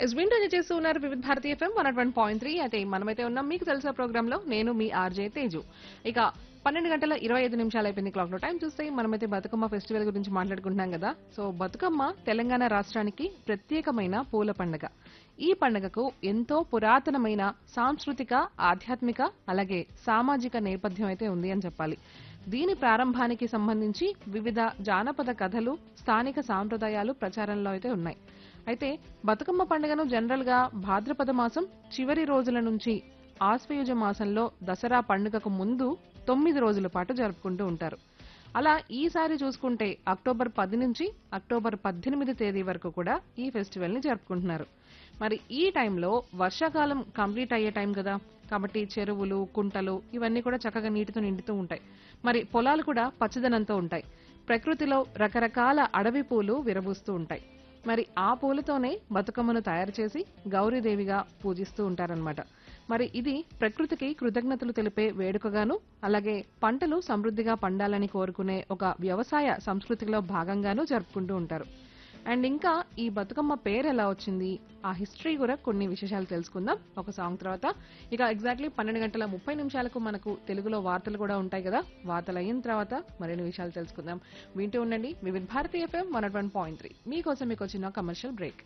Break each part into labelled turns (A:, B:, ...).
A: yes వింటూ చేస్తూ ఉన్నారు Vividh Bharati FM one one point three అయితే మనమైతే ఉన్నాం మీకు తెలిసిన ప్రోగ్రామ్ లో నేను మీ ఆర్జే తేజు ఇక పన్నెండు గంటల ఇరవై ఐదు నిమిషాలు అయిపోయింది క్లాక్ లో టైం చూస్తే మనమైతే బతుకమ్మ ఫెస్టివల్ గురించి మాట్లాడుకుంటున్నాం కదా సో బతుకమ్మ తెలంగాణ రాష్ట్రానికి ప్రత్యేకమైన పూల పండుగ ఈ పండుగకు ఎంతో పురాతనమైన సాంస్కృతిక ఆధ్యాత్మిక అలాగే సామాజిక నేపథ్యం అయితే ఉంది అని చెప్పాలి దీని ప్రారంభానికి సంబంధించి వివిధ జానపద కథలు స్థానిక సాంప్రదాయాలు ప్రచారంలో అయితే ఉన్నాయి అయితే బతుకమ్మ పండుగను జనరల్ గా భాద్రపద మాసం చివరి రోజుల నుంచి ఆశ్వయుజ మాసంలో దసరా పండుగకు ముందు తొమ్మిది రోజుల పాటు జరుపుకుంటూ ఉంటారు అలా ఈసారి చూసుకుంటే అక్టోబర్ పది నుంచి అక్టోబర్ పద్దెనిమిది తేదీ వరకు కూడా ఈ ఫెస్టివల్ ని జరుపుకుంటున్నారు మరి ఈ టైంలో వర్షాకాలం కంప్లీట్ అయ్యే టైం కదా కాబట్టి చెరువులు కుంటలు ఇవన్నీ కూడా చక్కగా నీటితో నిండుతూ ఉంటాయి మరి పొలాలు కూడా పచ్చదనంతో ఉంటాయి ప్రకృతిలో రకరకాల అడవి పూలు విరబూస్తూ ఉంటాయి మరి ఆ పూలతోనే బతుకమ్మను తయారు చేసి గౌరీదేవిగా పూజిస్తూ ఉంటారన్నమాట మరి ఇది ప్రకృతికి కృతజ్ఞతలు తెలిపే వేడుకగాను అలాగే పంటలు సమృద్ధిగా పండాలని కోరుకునే ఒక వ్యవసాయ సంస్కృతిలో భాగంగాను జరుపుకుంటూ ఉంటారు అండ్ ఇంకా ఈ బతుకమ్మ పేరు ఎలా వచ్చింది ఆ హిస్టరీ కూడా కొన్ని విశేషాలు తెలుసుకుందాం ఒక సాంగ్ తర్వాత ఇక ఎగ్జాక్ట్లీ పన్నెండు గంటల ముప్పై నిమిషాలకు మనకు తెలుగులో వార్తలు కూడా ఉంటాయి కదా వార్తలు అయిన తర్వాత మరిన్ని విషయాలు తెలుసుకుందాం వింటూ ఉండండి Vividh Bharati FM one one point three మీకోసం మీకు వచ్చిన కమర్షియల్ బ్రేక్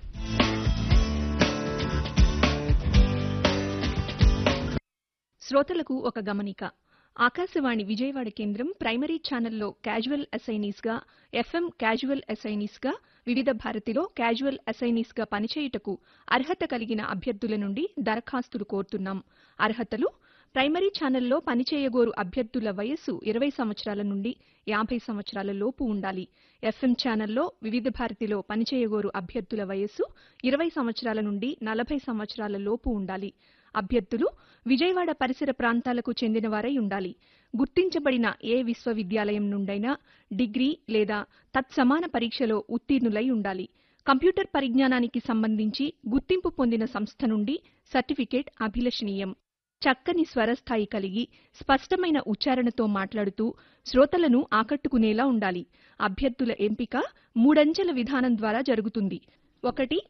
B: శ్రోతలకు ఒక గమనిక ఆకాశవాణి విజయవాడ కేంద్రం ప్రైమరీ ఛానల్లో క్యాజువల్ అసైనీస్గా ఎఫ్ఎం క్యాజువల్ అసైనీస్గా వివిధ భారతిలో క్యాజువల్ అసైనీస్గా పనిచేయుటకు అర్హత కలిగిన అభ్యర్థుల నుండి దరఖాస్తులు కోరుతున్నాం అర్హతలు ప్రైమరీ ఛానల్లో పనిచేయగోరు అభ్యర్థుల వయస్సు ఇరవై సంవత్సరాల నుండి యాభై సంవత్సరాల లోపు ఉండాలి ఎఫ్ఎం ఛానల్లో వివిధ భారతిలో పనిచేయగోరు అభ్యర్థుల వయస్సు ఇరవై సంవత్సరాల నుండి నలభై సంవత్సరాల లోపు ఉండాలి అభ్యర్థులు విజయవాడ పరిసర ప్రాంతాలకు చెందినవారై ఉండాలి గుర్తించబడిన ఏ విశ్వవిద్యాలయం నుండైనా డిగ్రీ లేదా తత్సమాన పరీక్షలో ఉత్తీర్ణులై ఉండాలి కంప్యూటర్ పరిజ్ఞానానికి సంబంధించి గుర్తింపు పొందిన సంస్థ నుండి సర్టిఫికేట్ అభిలషణీయం చక్కని స్వరస్థాయి కలిగి స్పష్టమైన ఉచ్చారణతో మాట్లాడుతూ శ్రోతలను ఆకట్టుకునేలా ఉండాలి అభ్యర్థుల ఎంపిక మూడంచెల విధానం ద్వారా జరుగుతుంది ఒకటి